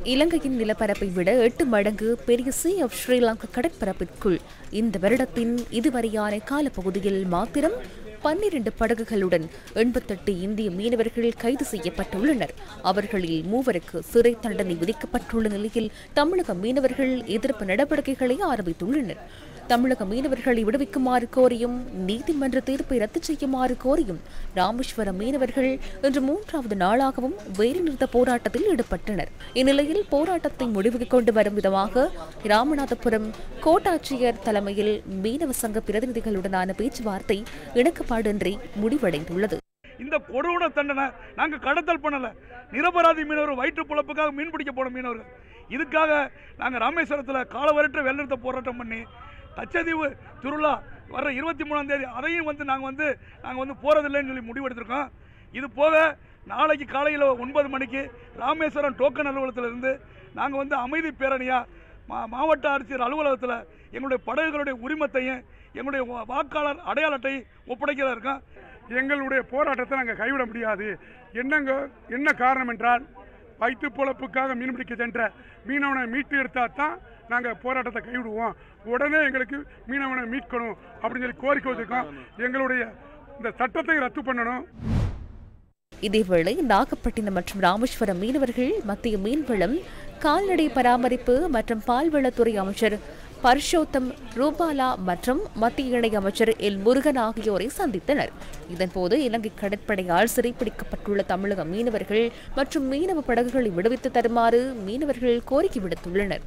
இலங்கையின் நிலப்பரப்பை விட எட்டு மடங்கு பெரிய சி ஆஃப் ஸ்ரீலங்கா கடற்பரப்பிற்குள் இந்த வருடத்தின் இதுவரையான காலப்பகுதியில் மாத்திரம் பன்னிரண்டு படகுகளுடன் எண்பத்தெட்டு இந்திய மீனவர்கள் கைது செய்யப்பட்டுள்ளனர் அவர்களில் மூவருக்கு சிறை தண்டனை விதிக்கப்பட்டுள்ள நிலையில் தமிழக மீனவர்கள் எதிர்ப்பு நடவடிக்கைகளை ஆரம்பித்துள்ளனர் தமிழக மீனவர்களை விடுவிக்குமாறு கோரியும் நீதிமன்ற தீர்ப்பை ரத்து செய்யுமாறு கோரியும் ராமேஸ்வரம் மீனவர்கள் இன்று மூன்றாவது நாளாகவும் வேலைநிறுத்த போராட்டத்தில் ஈடுபட்டனர் இந்நிலையில் போராட்டத்தை முடிவுக்கு கொண்டு வரும் விதமாக ராமநாதபுரம் கோட்டாட்சியர் தலைமையில் மீனவ சங்க பிரதிநிதிகளுடனான பேச்சுவார்த்தை இணக்கப்பாடின்றி முடிவடைந்துள்ளது இந்த கொடூர தண்டனை நாங்கள் கடத்தல் பண்ணல நிரபராதி மீனவர் வயிற்று பொழப்புக்காக மீன் பிடிக்க போன மீனவர்கள் இதுக்காக நாங்கள் ராமேஸ்வரத்தில் காலவரற்ற வெள்ளநிறுத்த போராட்டம் பண்ணி கச்சதீவு திருவிழா வர இருபத்தி மூணாம் தேதி அதையும் வந்து நாங்கள் வந்து நாங்கள் வந்து போகிறதில்லைன்னு சொல்லி முடிவெடுத்திருக்கோம் இது போக நாளைக்கு காலையில் ஒன்பது மணிக்கு ராமேஸ்வரம் டோக்கன் அலுவலகத்தில் இருந்து நாங்கள் வந்து அமைதி பேரணியாக மா மாவட்ட ஆட்சியர் அலுவலகத்தில் எங்களுடைய படகுகளுடைய உரிமத்தையும் எங்களுடைய வா- வாக்காளர் அடையாள அட்டை ஒப்படைக்கிறதா இருக்கோம் எங்களுடைய போராட்டத்தை நாங்கள் கைவிட முடியாது என்னங்க என்ன காரணம் என்றால் வயிற்று பொழப்புக்காக மீன்பிடிக்க சென்ற மீனவனை மீட்டு எடுத்தால் தான் நாங்கள் போராட்டத்தை கைவிடுவோம் உடனே எங்களுக்கு மீனவனை மீட்கணும் அப்படின்னு சொல்லி கோரிக்கை வச்சிருக்கோம் எங்களுடைய இந்த சட்டத்தை ரத்து பண்ணணும் இதேவேளை நாகப்பட்டினம் மற்றும் ராமேஸ்வரம் மீனவர்கள் மத்திய மீன்வளம் கால்நடை பராமரிப்பு மற்றும் பால்வளத்துறை அமைச்சர் பர்ஷோத்தம் ரூபாலா மற்றும் மத்திய இணை அமைச்சர் எல் முருகன் ஆகியோரை சந்தித்தனர் இதன்போது இலங்கை கடற்படையால் சிறைப்பிடிக்கப்பட்டுள்ள தமிழக மீனவர்கள் மற்றும் மீனவ படகுகளை விடுவித்து தருமாறு மீனவர்கள் கோரிக்கை விடுத்துள்ளனர்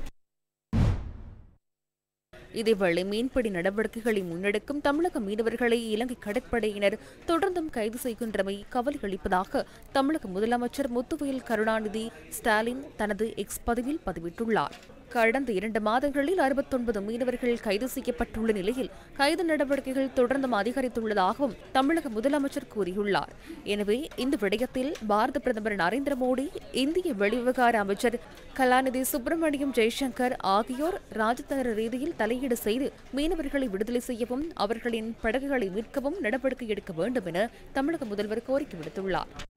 இதேவேளை மீன்பிடி நடவடிக்கைகளை முன்னெடுக்கும் தமிழக மீனவர்களை இலங்கை கடற்படையினர் தொடர்ந்தும் கைது செய்கின்றமை கவலை அளிப்பதாக தமிழக முதலமைச்சர் முத்துவேல் கருணாநிதி ஸ்டாலின் தனது எக்ஸ் பதிவில் பதிவிட்டுள்ளார் கடந்த இரண்டு மாதங்களில் அறுபத்தொன்பது மீனவர்கள் கைது செய்யப்பட்டுள்ள நிலையில் கைது நடவடிக்கைகள் தொடர்ந்தும் அதிகரித்துள்ளதாகவும் தமிழக முதலமைச்சர் கூறியுள்ளார் எனவே இந்த விடயத்தில் பாரத பிரதமர் நரேந்திர மோடி இந்திய வெளிவிவகார அமைச்சர் கலாநிதி சுப்பிரமணியம் ஜெய்சங்கர் ஆகியோர் ராஜதந்திர ரீதியில் தலையீடு செய்து மீனவர்களை விடுதலை செய்யவும் அவர்களின் படகுகளை மீட்கவும் நடவடிக்கை எடுக்க வேண்டும் என தமிழக முதல்வர் கோரிக்கை விடுத்துள்ளார்